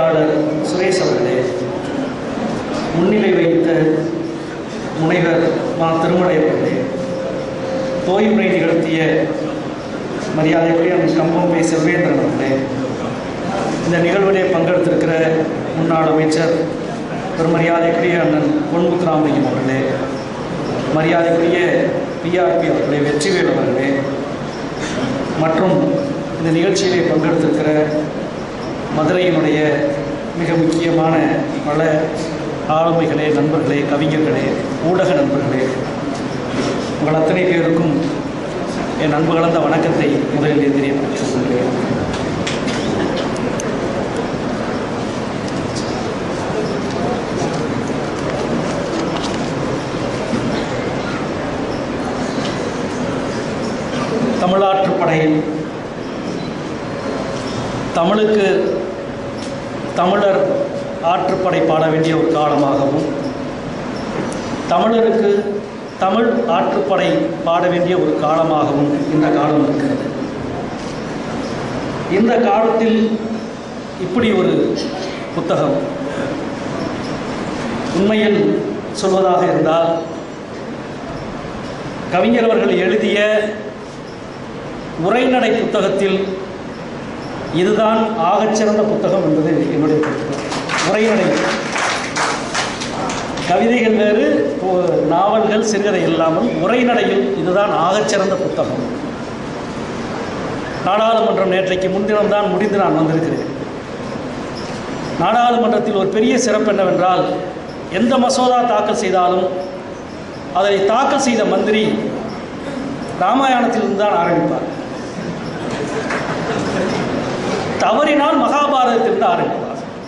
பேராளர் சுரேஷ் அவர்களே முன்னிலை வைத்த முனைவர் மா திருமலை அவர்களே தோய்முறை நிகழ்த்திய மரியாதைக்குரிய கம்பம் பே செல்வேந்திரன் அவர்களே இந்த நிகழ்விலே பங்கெடுத்திருக்கிற முன்னாள் அமைச்சர் பெருமரியாதைக்குரிய அண்ணன் பொன்முத்துராமலிங்கம் அவர்களே மரியாதைக்குரிய பிஆர்பி அவர்களே வெற்றிவேல் அவர்களே மற்றும் இந்த நிகழ்ச்சியிலே பங்கெடுத்திருக்கிற மதுரையினுடைய மிக முக்கியமான பல ஆளுமைகளே நண்பர்களே கவிஞர்களே ஊடக நண்பர்களே உங்கள் அத்தனை பேருக்கும் என் அன்பு கலந்த வணக்கத்தை முதலில் தெரியப்படுத்திக் கொள்கிறேன் தமிழாற்றுப்படை தமிழுக்கு தமிழர் ஆற்றுப்படை பாட வேண்டிய ஒரு காலமாகவும் தமிழருக்கு தமிழ் ஆற்றுப்படை பாட வேண்டிய ஒரு காலமாகவும் இந்த காலம் இருக்கிறது இந்த காலத்தில் இப்படி ஒரு புத்தகம் உண்மையில் சொல்வதாக இருந்தால் கவிஞர் அவர்கள் எழுதிய உரைநடை புத்தகத்தில் இதுதான் ஆகச்சிறந்த புத்தகம் என்பது என்னுடைய கருத்து உரைநடை கவிதைகள் வேறு ஓ- நாவல்கள் சிறுகதை இல்லாமல் உரைநடையில் இதுதான் ஆகச்சிறந்த புத்தகம் நாடாளுமன்றம் நேற்றைக்கு முன்தினம் தான் முடிந்து நான் வந்திருக்கிறேன் நாடாளுமன்றத்தில் ஒரு பெரிய சிறப்பு என்னவென்றால் எந்த மசோதா தாக்கல் செய்தாலும் அதை தாக்கல் செய்த மந்திரி ராமாயணத்திலிருந்து தான் ஆரம்பிப்பார் தவறினால் மகாபாரதத்திலிருந்து ஆரம்பிப்பார்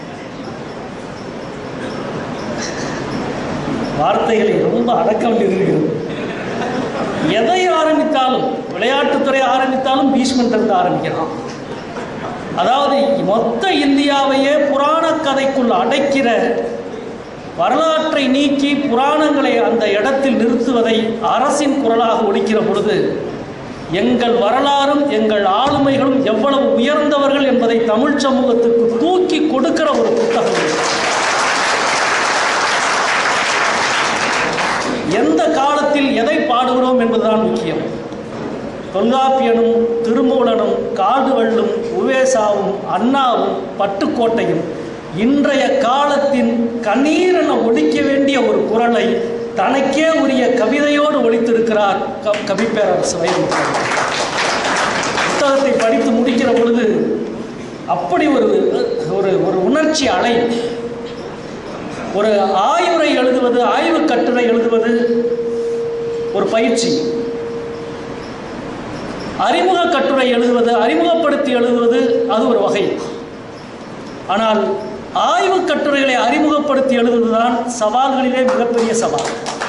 வார்த்தைகளை ரொம்ப அடக்க வேண்டியது இருக்கிறது எதை ஆரம்பித்தாலும் விளையாட்டுத்துறை ஆரம்பித்தாலும் பீஷ்மன்றிருந்து ஆரம்பிக்கலாம் அதாவது மொத்த இந்தியாவையே புராண கதைக்குள் அடைக்கிற வரலாற்றை நீக்கி புராணங்களை அந்த இடத்தில் நிறுத்துவதை அரசின் குரலாக ஒலிக்கிற பொழுது எங்கள் வரலாறும் எங்கள் ஆளுமைகளும் எவ்வளவு உயர்ந்தவர்கள் என்பதை தமிழ் சமூகத்துக்கு தூக்கி கொடுக்கிற ஒரு புத்தகம் இது. எந்த காலத்தில் எதை பாடுகிறோம் என்பதுதான் முக்கியம் தொல்காப்பியனும் திருமூலனும் காடுவள்ளும் உவேசாவும் அண்ணாவும் பட்டுக்கோட்டையும் இன்றைய காலத்தின் கண்ணீரென ஒழிக்க வேண்டிய ஒரு குரலை தனக்கே உரிய கவிதையோடு ஒழித்திருக்கிறார் க கவிப்பேரரசு வைரமுத்து புத்தகத்தை படித்து முடிக்கிற பொழுது அப்படி ஒரு ஒரு ஒரு உணர்ச்சி அலை ஒரு ஆய்வுரை எழுதுவது ஆய்வு கட்டுரை எழுதுவது ஒரு பயிற்சி அறிமுக கட்டுரை எழுதுவது அறிமுகப்படுத்தி எழுதுவது அது ஒரு வகை ஆனால் ஆய்வு கட்டுரைகளை அறிமுகப்படுத்தி எழுதுவதுதான் சவால்களிலே மிகப்பெரிய சவால்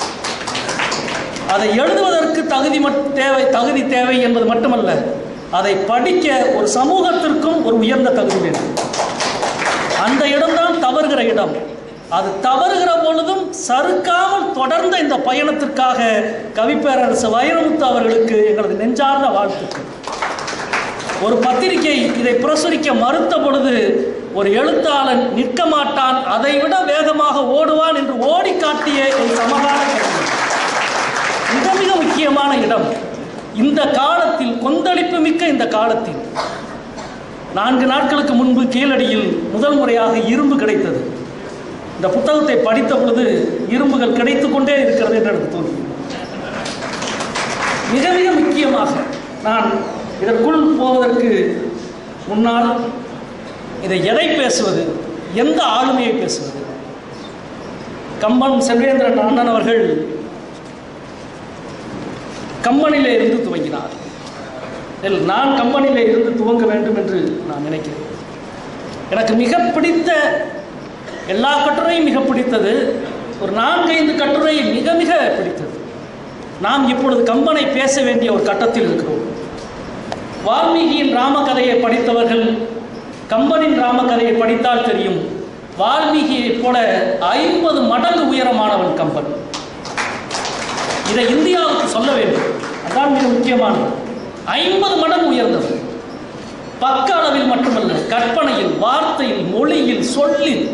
அதை எழுதுவதற்கு தகுதி மட் தேவை தகுதி தேவை என்பது மட்டுமல்ல அதை படிக்க ஒரு சமூகத்திற்கும் ஒரு உயர்ந்த தகுதி வேண்டும் அந்த இடம்தான் தவறுகிற இடம் அது தவறுகிற பொழுதும் சறுக்காமல் தொடர்ந்த இந்த பயணத்திற்காக கவிப்பேரரசு வைரமுத்து அவர்களுக்கு எங்களது நெஞ்சார்ந்த வாழ்த்துக்கள் ஒரு பத்திரிகை இதை பிரசுரிக்க மறுத்த பொழுது ஒரு எழுத்தாளன் நிற்க மாட்டான் அதை விட வேகமாக ஓடுவான் என்று ஓடி காட்டிய ஒரு சமகால கவிஞர். மிக மிக முக்கியமான இடம் இந்த காலத்தில் கொந்தளிப்பு மிக்க இந்த காலத்தில் நான்கு நாட்களுக்கு முன்பு கீழடியில் முதல் முறையாக இரும்பு கிடைத்தது இந்த புத்தகத்தை படித்த பொழுது இரும்புகள் கிடைத்துக் கொண்டே இருக்கிறது என்று எனக்கு தோன்றியது மிக மிக முக்கியமாக நான் இதற்குள் போவதற்கு முன்னால் இதை எதை பேசுவது எந்த ஆளுமையை பேசுவது கம்பன் செல்வேந்திரன் அண்ணன் அவர்கள் கம்பனிலே இருந்து துவங்கினார் இதில் நான் கம்பனிலே இருந்து துவங்க வேண்டும் என்று நான் நினைக்கிறேன் எனக்கு மிக பிடித்த எல்லா கட்டுரையும் மிக பிடித்தது ஒரு நான்கைந்து கட்டுரை மிக மிக பிடித்தது நாம் இப்பொழுது கம்பனை பேச வேண்டிய ஒரு கட்டத்தில் இருக்கிறோம் வால்மீகியின் ராமகதையை படித்தவர்கள் கம்பனின் ராமகதையை படித்தால் தெரியும் வால்மீகியைப் போல ஐம்பது மடங்கு உயரமானவன் கம்பன் இதை இந்தியாவுக்கு சொல்ல வேண்டும் அதான் மிக முக்கியமானது ஐம்பது மடங்கு உயர்ந்தது பக்க அளவில் மட்டுமல்ல கற்பனையில் வார்த்தையில் மொழியில் சொல்லில்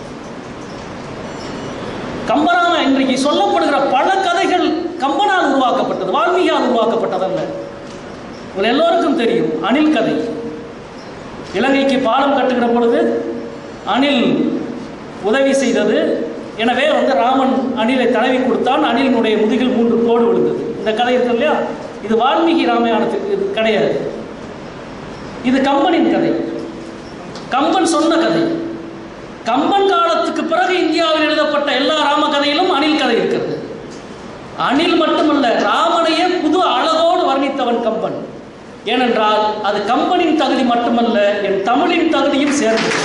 கம்பராம இன்றைக்கு சொல்லப்படுகிற பல கதைகள் கம்பனால் உருவாக்கப்பட்டது வால்மீகியால் உருவாக்கப்பட்டதல்ல உங்கள் எல்லோருக்கும் தெரியும் அணில் கதை இலங்கைக்கு பாலம் கட்டுகிற பொழுது அணில் உதவி செய்தது எனவே வந்து ராமன் அணிலை தடவி கொடுத்தான் அணிலினுடைய முதுகில் மூன்று கோடு விழுந்தது இந்த கதை இருக்கு இல்லையா இது வால்மீகி ராமாயணத்துக்கு இது கிடையாது இது கம்பனின் கதை கம்பன் சொன்ன கதை கம்பன் காலத்துக்கு பிறகு இந்தியாவில் எழுதப்பட்ட எல்லா ராம கதையிலும் அணில் கதை இருக்கிறது அணில் மட்டுமல்ல ராமனையே புது அழகோடு வர்ணித்தவன் கம்பன் ஏனென்றால் அது கம்பனின் தகுதி மட்டுமல்ல என் தமிழின் தகுதியும் சேர்ந்தது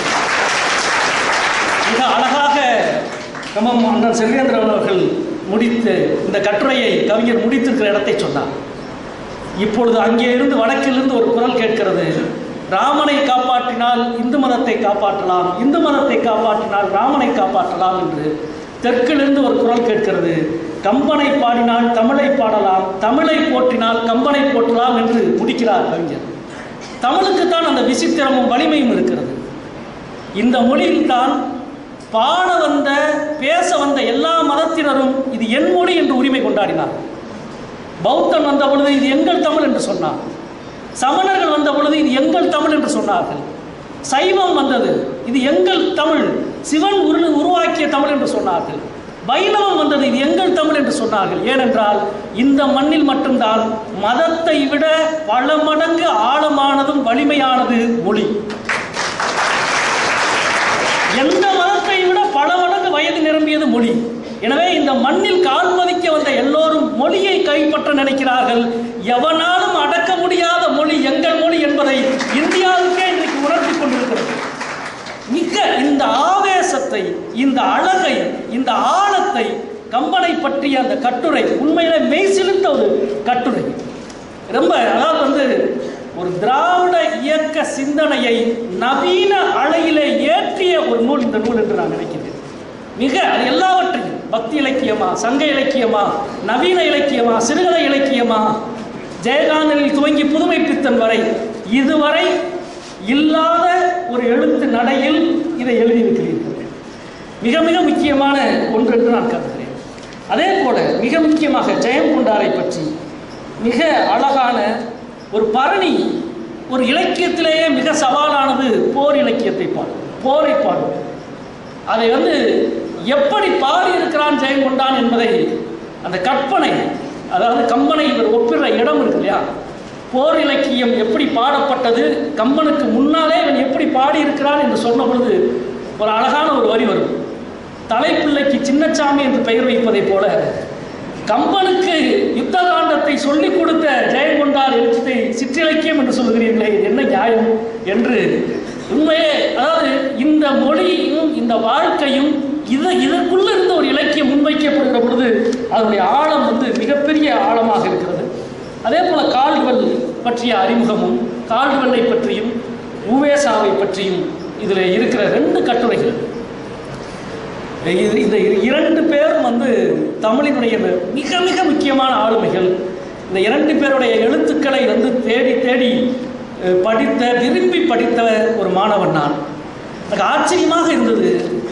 மிக அழகாக நம்ம அண்ணன் செல்வேந்திரன் அவர்கள் முடித்து இந்த கட்டுரையை கவிஞர் முடித்திருக்கிற இடத்தை சொன்னார் இப்பொழுது அங்கே இருந்து வடக்கிலிருந்து ஒரு குரல் கேட்கிறது ராமனை காப்பாற்றினால் இந்து மதத்தை காப்பாற்றலாம் இந்து மதத்தை காப்பாற்றினால் ராமனை காப்பாற்றலாம் என்று தெற்கிலிருந்து ஒரு குரல் கேட்கிறது கம்பனை பாடினால் தமிழை பாடலாம் தமிழை போற்றினால் கம்பனை போற்றலாம் என்று முடிக்கிறார் கவிஞர் தமிழுக்குத்தான் அந்த விசித்திரமும் வலிமையும் இருக்கிறது இந்த மொழியில்தான் பாட வந்த பேச வந்த எல்லா மதத்தினரும் இது என் மொழி என்று உரிமை கொண்டாடினார் பௌத்தன் வந்த பொழுது இது எங்கள் தமிழ் என்று சொன்னார் சமணர்கள் வந்த பொழுது இது எங்கள் தமிழ் என்று சொன்னார்கள் சைவம் வந்தது இது எங்கள் தமிழ் சிவன் உரு உருவாக்கிய தமிழ் என்று சொன்னார்கள் வைணவம் வந்தது இது எங்கள் தமிழ் என்று சொன்னார்கள் ஏனென்றால் இந்த மண்ணில் மட்டும்தான் மதத்தை விட பல மடங்கு ஆழமானதும் வலிமையானது மொழி எந்த மதத்தை விட பல மடங்கு வயது நிரம்பியது மொழி எனவே இந்த மண்ணில் கால் பதிக்க வந்த எல்லோரும் மொழியை கைப்பற்ற நினைக்கிறார்கள் எவனாலும் அடக்க முடியாத மொழி எங்கள் மொழி என்பதை இந்தியாவுக்கே இன்றைக்கு உணர்த்தி கொண்டிருக்கிறது மிக இந்த ஆவேசத்தை இந்த அழகை இந்த ஆழத்தை கம்பனை பற்றிய அந்த கட்டுரை உண்மையில மெய்சிலிருந்த ஒரு கட்டுரை ரொம்ப அதாவது வந்து ஒரு திராவிட இயக்க சிந்தனையை நவீன அலையிலே ஏற்றிய ஒரு நூல் இந்த நூல் என்று நான் நினைக்கிறேன் மிக அது எல்லாவற்றையும் பக்தி இலக்கியமா சங்க இலக்கியமா நவீன இலக்கியமா சிறுகதை இலக்கியமா ஜெயகாந்தனில் துவங்கி புதுமை பித்தன் வரை இதுவரை இல்லாத ஒரு எழுத்து நடையில் இதை எழுதியிருக்கிறீர்கள் மிக மிக முக்கியமான ஒன்று என்று நான் கருதுகிறேன் அதே போல மிக முக்கியமாக ஜெயம் கொண்டாரை பற்றி மிக அழகான ஒரு பரணி ஒரு இலக்கியத்திலேயே மிக சவாலானது போர் இலக்கியத்தை பாடும் போரை பாடும் அதை வந்து எப்படி பாடியிருக்கிறான் ஜெயம் கொண்டான் என்பதை அந்த கற்பனை அதாவது கம்பனை இவர் ஒப்பிடுற இடம் இருக்கு இல்லையா போர் இலக்கியம் எப்படி பாடப்பட்டது கம்பனுக்கு முன்னாலே இவன் எப்படி பாடியிருக்கிறான் என்று சொன்ன பொழுது ஒரு அழகான ஒரு வரி வரும் தலைப்பிள்ளைக்கு சின்னச்சாமி என்று பெயர் வைப்பதைப் போல கம்பனுக்கு யுத்த காண்டத்தை சொல்லிக் கொடுத்த ஜெயங்கொண்டார் எழுத்தை சிற்றிலக்கியம் என்று சொல்கிறீர்களே இது என்ன நியாயம் என்று உண்மையே அதாவது இந்த மொழியும் இந்த வாழ்க்கையும் இது இதற்குள்ள இருந்த ஒரு இலக்கியம் முன்வைக்கப்படுகிற பொழுது அதனுடைய ஆழம் வந்து மிகப்பெரிய ஆழமாக இருக்கிறது அதே போல கால்டுவெல் பற்றிய அறிமுகமும் கால்டுவெல்லை பற்றியும் உவேசாவை பற்றியும் இதில் இருக்கிற ரெண்டு கட்டுரைகள் இது இந்த இரண்டு பேரும் வந்து தமிழினுடைய மிக மிக முக்கியமான ஆளுமைகள் இந்த இரண்டு பேருடைய எழுத்துக்களை வந்து தேடி தேடி அஹ், படித்த விரும்பி படித்த ஒரு மாணவன் நான் எனக்கு ஆச்சரியமாக இருந்தது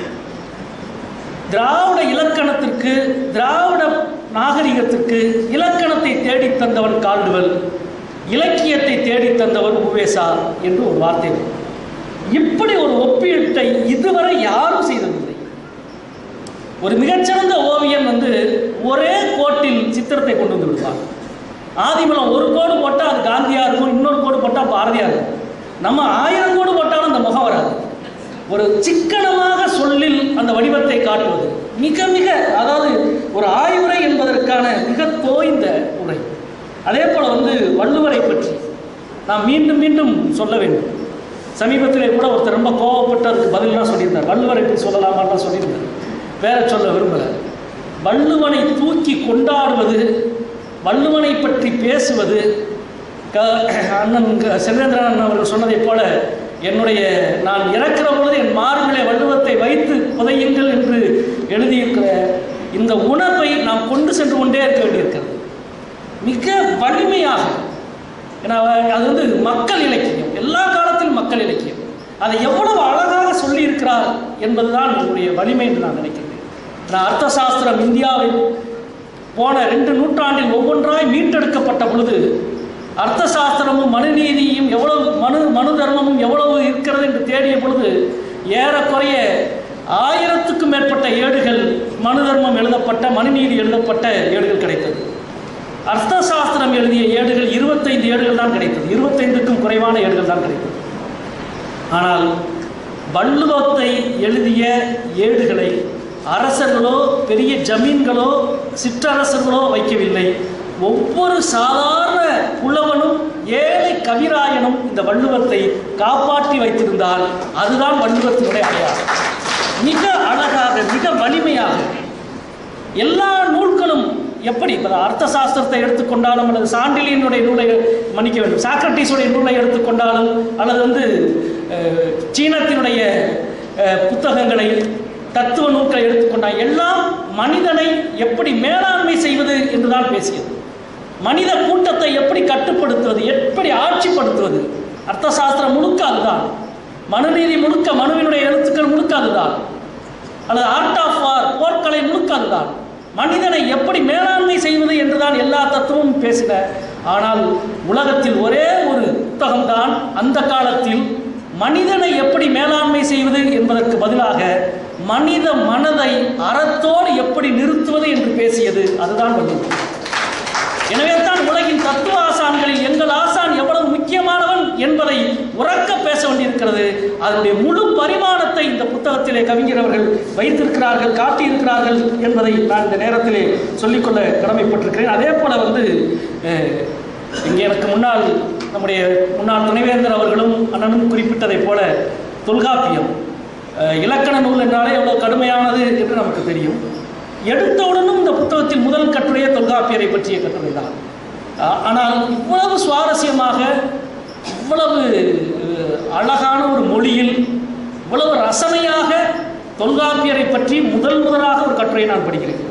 திராவிட இலக்கணத்திற்கு திராவிட நாகரிகத்திற்கு இலக்கணத்தை தேடித் தந்தவன் கால்டுவெல் இலக்கியத்தை தேடித் தந்தவன் உவேசா என்று ஒரு வார்த்தை வரும். இப்படி ஒரு ஒப்பீட்டை இதுவரை யாரும் செய்ததில்லை ஒரு மிகச்சிறந்த ஓவியன் வந்து ஒரே கோட்டில் சித்திரத்தை கொண்டு வந்து விடுவான் ஆதிமலம் ஒரு கோடு போட்டால் அது காந்தியா இருக்கும் இன்னொரு கோடு போட்டால் பாரதியா இருக்கும் நம்ம ஆயிரம் கோடு போட்டாலும் அந்த முகம் வராது ஒரு சிக்கனமாக சொல்லில் அந்த வடிவத்தை காட்டுவது மிக மிக அதாவது ஒரு ஆய்வுரை என்பதற்கான மிக தோய்ந்த உரை அதே போல் வந்து வள்ளுவரை பற்றி நாம் மீண்டும் மீண்டும் சொல்ல வேண்டும் சமீபத்திலே கூட ஒருத்தர் ரொம்ப கோவப்பட்டு அதுக்கு பதிலாம் சொல்லியிருந்தார் வள்ளுவரை பற்றி சொல்லலாமான்லாம் சொல்லியிருந்தார் வேற சொல்ல விரும்பல வள்ளுவனை தூக்கி கொண்டாடுவது வள்ளுவனை பற்றி பேசுவது க அண்ணன் க- செல்வேந்திரன் அண்ணன் அவர்கள் சொன்னதைப் போல என்னுடைய நான் இறக்கிற பொழுது என் மார்பிலே வள்ளுவத்தை வைத்து புதையுங்கள் என்று எழுதியிருக்கிற இந்த உணர்வை நாம் கொண்டு சென்று கொண்டே இருக்க வேண்டியிருக்கிறது மிக வலிமையாக ஏன்னா அது வந்து மக்கள் இலக்கியம் எல்லா கால மக்கள் இலக்கியம் அதை எவ்வளவு அழகாக சொல்லியிருக்கிறார் என்பதுதான் என்னுடைய வலிமை என்று நான் நினைக்கிறேன் நான் அர்த்த சாஸ்திரம் இந்தியாவில் போன ரெண்டு நூற்றாண்டில் ஒவ்வொன்றாய் மீட்டெடுக்கப்பட்ட பொழுது அர்த்த சாஸ்திரமும் மனுநீதியும் எவ்வளவு மனு மனு தர்மமும் எவ்வளவு இருக்கிறது என்று தேடிய பொழுது ஏறக்குறைய ஆயிரத்துக்கும் மேற்பட்ட ஏடுகள் மனு தர்மம் எழுதப்பட்ட மனுநீதி எழுதப்பட்ட ஏடுகள் கிடைத்தது அர்த்த சாஸ்திரம் எழுதிய ஏடுகள் இருபத்தைந்து ஏடுகள் தான் கிடைத்தது இருபத்தைந்துக்கும் குறைவான ஏடுகள் தான் கிடைத்தது ஆனால் வள்ளுவத்தை எழுதிய ஏடுகளை அரசர்களோ பெரிய ஜமீன்களோ சிற்றரசர்களோ வைக்கவில்லை ஒவ்வொரு சாதாரண புலவனும் ஏழை கவிராயனும் இந்த வள்ளுவத்தை காப்பாற்றி வைத்திருந்தால் அதுதான் வள்ளுவத்தினுடைய அடையாளம் மிக அழகாக மிக வலிமையாக எல்லா நூல்களும் எப்படி இப்போ அர்த்த சாஸ்திரத்தை எடுத்துக்கொண்டாலும் அல்லது சாண்டிலியனுடைய நூலை மன்னிக்க வேண்டும் சாக்ரட்டிஸுடைய நூலை எடுத்துக்கொண்டாலும் அல்லது வந்து அஹ், சீனத்தினுடைய அஹ், புத்தகங்களை தத்துவ நூல்களை எடுத்துக்கொண்டால் எல்லாம் மனிதனை எப்படி மேலாண்மை செய்வது என்றுதான் பேசியது மனித கூட்டத்தை எப்படி கட்டுப்படுத்துவது எப்படி ஆட்சிப்படுத்துவது அர்த்த சாஸ்திரம் முழுக்க அதுதான் மனுநீதி முழுக்க மனுவினுடைய எழுத்துக்கள் முழுக்க அதுதான் அல்லது ஆர்ட் ஆஃப் வார் போர்க்கலை முழுக்க அதுதான் மனிதனை எப்படி மேலாண்மை செய்வது என்றுதான் எல்லா தத்துவமும் பேசின ஆனால் உலகத்தில் ஒரே ஒரு புத்தகம்தான் அந்த காலத்தில் மனிதனை எப்படி மேலாண்மை செய்வது என்பதற்கு பதிலாக மனித மனதை அறத்தோடு எப்படி நிறுத்துவது என்று பேசியது அதுதான் வள்ளுவர் எனவே தான் உலகின் தத்துவ ஆசான்களில் எங்கள் ஆசான் எவ்வளவு முக்கியமானவன் என்பதை உறக்க பேச வேண்டியிருக்கிறது அதனுடைய முழு பரிமாணத்தை இந்த புத்தகத்திலே கவிஞர் அவர்கள் வைத்திருக்கிறார்கள் காட்டியிருக்கிறார்கள் என்பதை நான் இந்த நேரத்திலே சொல்லிக்கொள்ள கடமைப்பட்டிருக்கிறேன் அதே போல வந்து அஹ், இங்கே எனக்கு முன்னால் நம்முடைய முன்னாள் துணைவேந்தர் அவர்களும் அண்ணனும் குறிப்பிட்டதைப் போல தொல்காப்பியம் அஹ், இலக்கண நூல் என்றாலே எவ்வளவு கடுமையானது என்று நமக்கு தெரியும் எடுத்தவுடனும் இந்த புத்தகத்தில் முதல் கட்டுரையே தொல்காப்பியரை பற்றிய கட்டுரை தான் ஆனால் இவ்வளவு சுவாரஸ்யமாக இவ்வளவு அஹ், அழகான ஒரு மொழியில் இவ்வளவு ரசனையாக தொல்காப்பியரை பற்றி முதல் முதலாக ஒரு கட்டுரையை நான் படிக்கிறேன்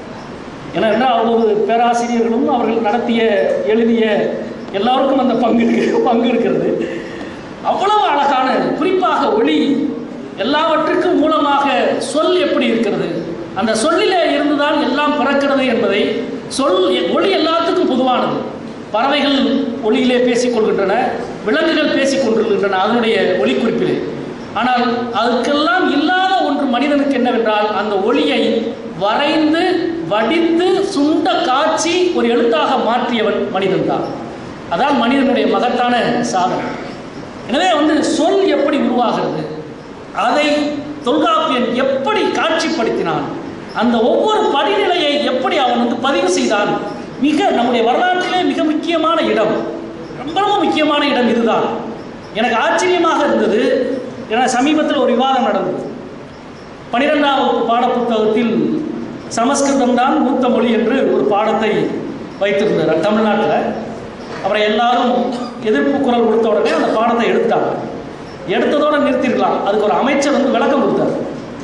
ஏன்னா அவ்வளவு பேராசிரியர்களும் அவர்கள் நடத்திய எழுதிய எல்லாருக்கும் அந்த பங்கு இருக்கு- பங்கு இருக்கிறது அவ்வளவு அழகான குறிப்பாக ஒளி எல்லாவற்றுக்கும் மூலமாக சொல் எப்படி இருக்கிறது அந்த சொல்லிலே இருந்துதான் எல்லாம் பிறக்கிறது என்பதை சொல் ஒளி எல்லாத்துக்கும் பொதுவானது பறவைகள் ஒளியிலே பேசிக் கொள்கின்றன விலங்குகள் பேசிக் கொண்டிருக்கின்றன அதனுடைய ஒளிக்குறிப்பிலே ஆனால் அதுக்கெல்லாம் இல்லாத ஒன்று மனிதனுக்கு என்னவென்றால் அந்த ஒளியை வரைந்து வடித்து சுண்ட காட்சி ஒரு எழுத்தாக மாற்றியவன் மனிதன்தான் அதான் மனிதனுடைய மகத்தான சாதனை எனவே வந்து சொல் எப்படி உருவாகிறது அதை தொல்காப்பியன் எப்படி காட்சிப்படுத்தினான் அந்த ஒவ்வொரு படிநிலையை எப்படி அவன் வந்து பதிவு செய்தான் மிக நம்முடைய வரலாற்றிலே மிக முக்கியமான இடம் ரொம்ப ரொம்ப முக்கியமான இடம் இதுதான் எனக்கு ஆச்சரியமாக இருந்தது ஏன்னா சமீபத்தில் ஒரு விவாதம் நடந்தது பனிரெண்டாம் வகுப்பு பாடப்புத்தகத்தில் சமஸ்கிருதம் தான் மூத்த மொழி என்று ஒரு பாடத்தை வைத்திருந்தார் தமிழ்நாட்டில் அப்புறம் எல்லாரும் எதிர்ப்பு குரல் கொடுத்த உடனே அந்த பாடத்தை எடுத்தாங்க எடுத்ததோடு நிறுத்திருக்கலாம் அதுக்கு ஒரு அமைச்சர் வந்து விளக்கம் கொடுத்தார்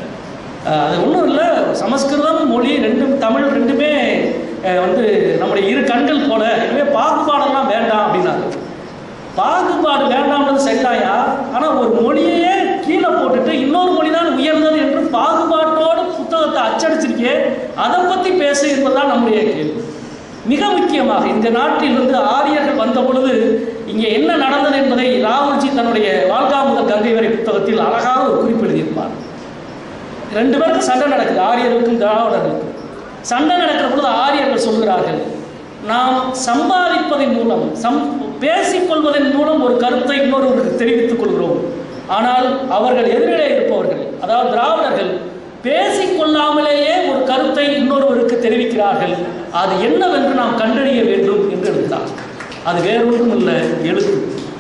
அஹ் அது ஒன்றும் இல்லை சமஸ்கிருதம் மொழி ரெண்டும் தமிழ் ரெண்டுமே அஹ் வந்து நம்முடைய இரு கண்கள் போல எனவே பாகுபாடெல்லாம் வேண்டாம் அப்படின்னாரு பாகுபாடு வேண்டாம்ன்றது சரிதாயா ஆனால் ஒரு மொழியையே கீழே போட்டுட்டு இன்னொரு மொழி தான் உயர்ந்தது என்று பாகுபாட்டோடு புத்தகத்தை அச்சடிச்சிருக்கே அதை பற்றி பேசு என்பதுதான் நம்முடைய கேள்வி மிக முக்கியமாக இந்த நாட்டில் இருந்து ஆரியர்கள் வந்த பொழுது இங்கே என்ன நடந்தது என்பதை ராகுல்ஜி தன்னுடைய வாழ்க்கா முதல் கங்கை வரை புத்தகத்தில் அழகாக ஒரு குறிப்பு எழுதியிருப்பார் ரெண்டு பேருக்கு சண்டை நடக்குது ஆரியருக்கும் திராவிடர்களுக்கும் சண்டை நடக்கிற பொழுது ஆரியர்கள் சொல்கிறார்கள் நாம் சம்பாதிப்பதன் மூலம் சம் பேசிக்கொள்வதன் மூலம் ஒரு கருத்தை இன்னொருவருக்கு தெரிவித்துக் கொள்கிறோம் ஆனால் அவர்கள் எதிரிலே இருப்பவர்கள் அதாவது திராவிடர்கள் பேசிக்கொள்ளாமலேயே ஒரு கருத்தை இன்னொருவருக்கு தெரிவிக்கிறார்கள் அது என்னவென்று நாம் கண்டறிய வேண்டும் என்று எழுதுகிறார் அது வேறொன்றும் இல்லை எழுத்து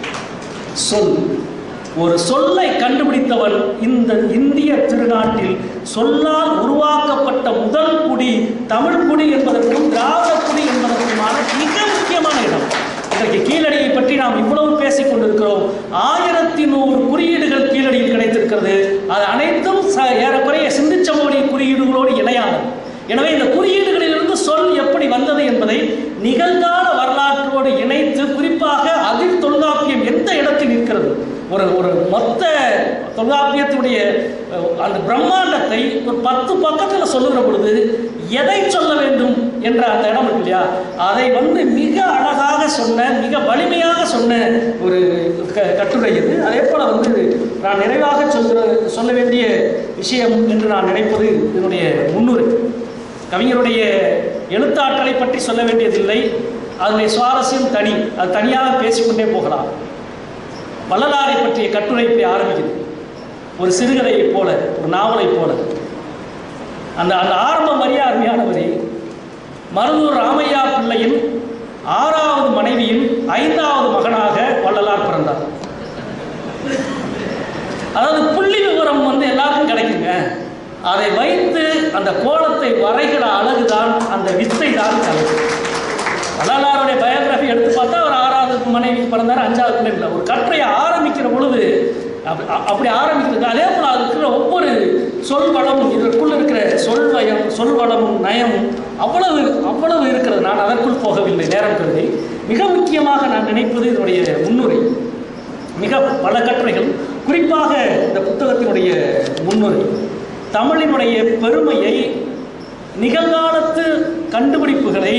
சொல் ஒரு சொல்லை கண்டுபிடித்தவன் இந்த இந்திய திருநாட்டில் சொல்லால் உருவாக்கப்பட்ட முதல் குடி தமிழ் குடி என்பதற்கும் திராவிட குடி என்பதற்குமான மிக முக்கியமான இடம் இன்றைக்கு கீழடியை பற்றி நாம் இவ்வளவு பேசிக் கொண்டிருக்கிறோம் ஆயிரத்தி நூறு குறியீடுகள் கீழடியில் கிடைத்திருக்கிறது அது அனைத்தும் ச- ஏறக்குறைய சிந்துச்சமோடி குறியீடுகளோடு இணையானது எனவே இந்த குறியீடுகளிலிருந்து சொல் எப்படி வந்தது என்பதை நிகழ்கால வரலாற்றோடு இணைத்து குறிப்பாக அதில் தொல்காப்பியம் எந்த இடத்தில் இருக்கிறது ஒரு ஒரு மொத்த தொல்காப்பியத்தினுடைய அஹ், அந்த பிரம்மாண்டத்தை ஒரு பத்து பக்கத்தில் சொல்லுகிற பொழுது எதை சொல்ல வேண்டும் என்ற அந்த இடம் இருக்கு இல்லையா அதை வந்து மிக அழகாக சொன்ன மிக வலிமையாக சொன்ன ஒரு க கட்டுரை இது அதே போல் வந்து நான் நிறைவாக சொல்கிற சொல்ல வேண்டிய விஷயம் என்று நான் நினைப்பது இதனுடைய முன்னுரை கவிஞருடைய எழுத்தாற்றலை பற்றி சொல்ல வேண்டியதில்லை அதனுடைய சுவாரஸ்யம் தனி அது தனியாக பேசிக்கொண்டே போகலாம் வள்ளலாரை பற்றிய கட்டுரை இப்படி ஆரம்பிக்குது ஒரு சிறுகதையைப் போல ஒரு நாவலைப் போல அந்த அந்த ஆரம்ப மரியா அருமையான வரி மருதூர் ராமையா பிள்ளையின் ஆறாவது மனைவியின் ஐந்தாவது மகனாக வள்ளலார் பிறந்தார் அதாவது புள்ளி விவரம் வந்து எல்லாருக்கும் கிடைக்குங்க அதை வைத்து அந்த கோலத்தை வரைகிற அழகுதான் அந்த வித்தை தான் கலை வள்ளலாருடைய பயோகிராஃபி எடுத்து பார்த்தா அவர் ஆறாவது மனைவி பிறந்தார் அஞ்சாவது பிள்ளை இல்லை ஒரு கட்டுரையை ஆரம்பிக்கிற பொழுது அப்படி அ- அப்படி ஆரம்பிக்கிறது அதே போல் அது இருக்கிற ஒவ்வொரு சொல் வளமும் இதற்குள் இருக்கிற சொல் வயம் சொல் வளமும் நயமும் அவ்வளவு அவ்வளவு இருக்கிறது நான் அதற்குள் போகவில்லை நேரம் கருதி மிக முக்கியமாக நான் நினைப்பது இதனுடைய முன்னுரை மிக பல கட்டுரைகள் குறிப்பாக இந்த புத்தகத்தினுடைய முன்னுரை தமிழினுடைய பெருமையை நிகழ்காலத்து கண்டுபிடிப்புகளை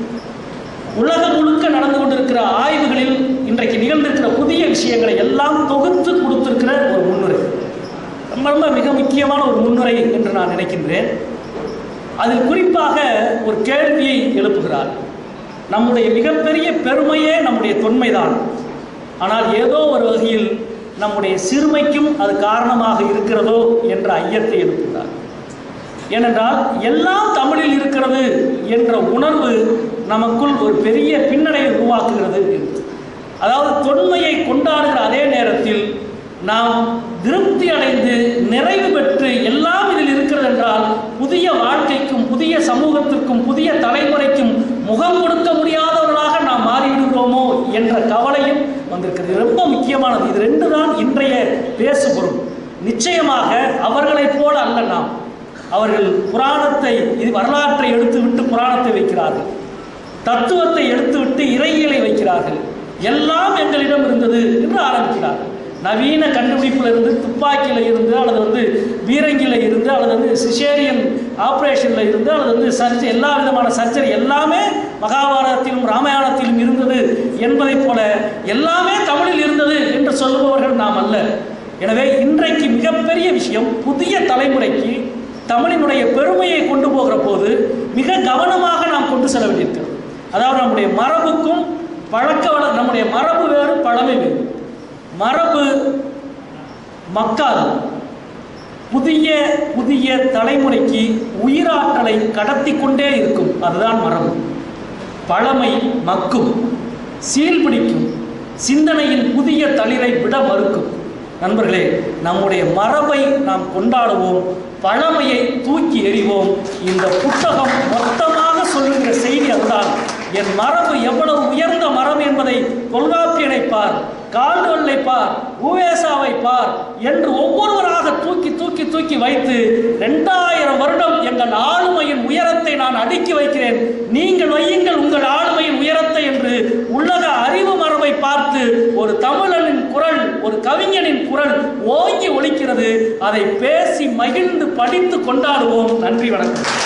உலகம் முழுக்க நடந்து கொண்டிருக்கிற ஆய்வுகளில் இன்றைக்கு நிகழ்ந்திருக்கிற புதிய விஷயங்களை எல்லாம் தொகுத்து கொடுத்திருக்கிற ஒரு முன்னுரை ரொம்ப ரொம்ப மிக முக்கியமான ஒரு முன்னுரை என்று நான் நினைக்கின்றேன் அதில் குறிப்பாக ஒரு கேள்வியை எழுப்புகிறார் நம்முடைய மிகப்பெரிய பெருமையே நம்முடைய தொன்மைதான் ஆனால் ஏதோ ஒரு வகையில் நம்முடைய சிறுமைக்கும் அது காரணமாக இருக்கிறதோ என்ற ஐயத்தை எழுப்புகிறார் ஏனென்றால் எல்லாம் தமிழில் இருக்கிறது என்ற உணர்வு நமக்குள் ஒரு பெரிய பின்னடையை உருவாக்குகிறது என்று. அதாவது தொன்மையை கொண்டாடுகிற அதே நேரத்தில் நாம் திருப்தி அடைந்து நிறைவு பெற்று எல்லாம் இதில் இருக்கிறது என்றால் புதிய வாழ்க்கைக்கும் புதிய சமூகத்திற்கும் புதிய தலைமுறைக்கும் முகம் கொடுக்க முடியாதவர்களாக நாம் மாறிவிடுகிறோமோ என்ற கவலையும் வந்திருக்கிறது இது ரொம்ப முக்கியமானது இது ரெண்டு தான் இன்றைய பேசுபொருள் நிச்சயமாக அவர்களைப் போல அல்ல நாம் அவர்கள் புராணத்தை இது வரலாற்றை எடுத்துவிட்டு புராணத்தை வைக்கிறார்கள் தத்துவத்தை எடுத்துவிட்டு இறையியலை வைக்கிறார்கள் எல்லாம் எங்களிடம் இருந்தது என்று ஆரம்பிக்கிறார்கள் நவீன கண்டுபிடிப்புல இருந்து துப்பாக்கியில இருந்து அல்லது வந்து பீரங்கில இருந்து அல்லது வந்து சிசேரியன் ஆபரேஷன்ல இருந்து அல்லது வந்து சர்ஜரி எல்லா விதமான சர்ஜரி எல்லாமே மகாபாரதத்திலும் ராமாயணத்திலும் இருந்தது என்பதைப் போல எல்லாமே தமிழில் இருந்தது என்று சொல்லுபவர்கள் நாம் அல்ல எனவே இன்றைக்கு மிகப்பெரிய விஷயம் புதிய தலைமுறைக்கு தமிழினுடைய பெருமையை கொண்டு போகிற போது மிக கவனமாக நாம் கொண்டு செல்ல வேண்டியிருக்கிறது அதாவது நம்முடைய மரபுக்கும் பழக்க வழ நம்முடைய மரபு வேறு பழமை வேறு மரபு மக்காது புதிய புதிய தலைமுறைக்கு உயிராற்றலை கடத்தி கொண்டே இருக்கும் அதுதான் மரபு பழமை மக்கும் சீல்பிடிக்கும் சிந்தனையின் புதிய தளிரை விட மறுக்கும் நண்பர்களே நம்முடைய மரபை நாம் கொண்டாடுவோம் பழமையை தூக்கி எறிவோம் இந்த புத்தகம் மொத்தமாக சொல்லுகிற செய்தி அதுதான் என் மரபு எவ்வளவு உயர்ந்த மரபு என்பதை தொல்காப்பியனை பார் கால்வல்லை பார் உவேசாவை பார் என்று ஒவ்வொருவராக தூக்கி தூக்கி தூக்கி வைத்து ரெண்டாயிரம் வருடம் எங்கள் ஆளுமையின் உயரத்தை நான் அடுக்கி வைக்கிறேன் நீங்கள் வையுங்கள் உங்கள் ஆளுமையின் உயரத்தை என்று உலக அறிவு மரபை பார்த்து ஒரு தமிழனின் குரல் ஒரு கவிஞனின் குரல் ஓங்கி ஒலிக்கிறது அதை பேசி மகிழ்ந்து படித்து கொண்டாடுவோம் நன்றி வணக்கம்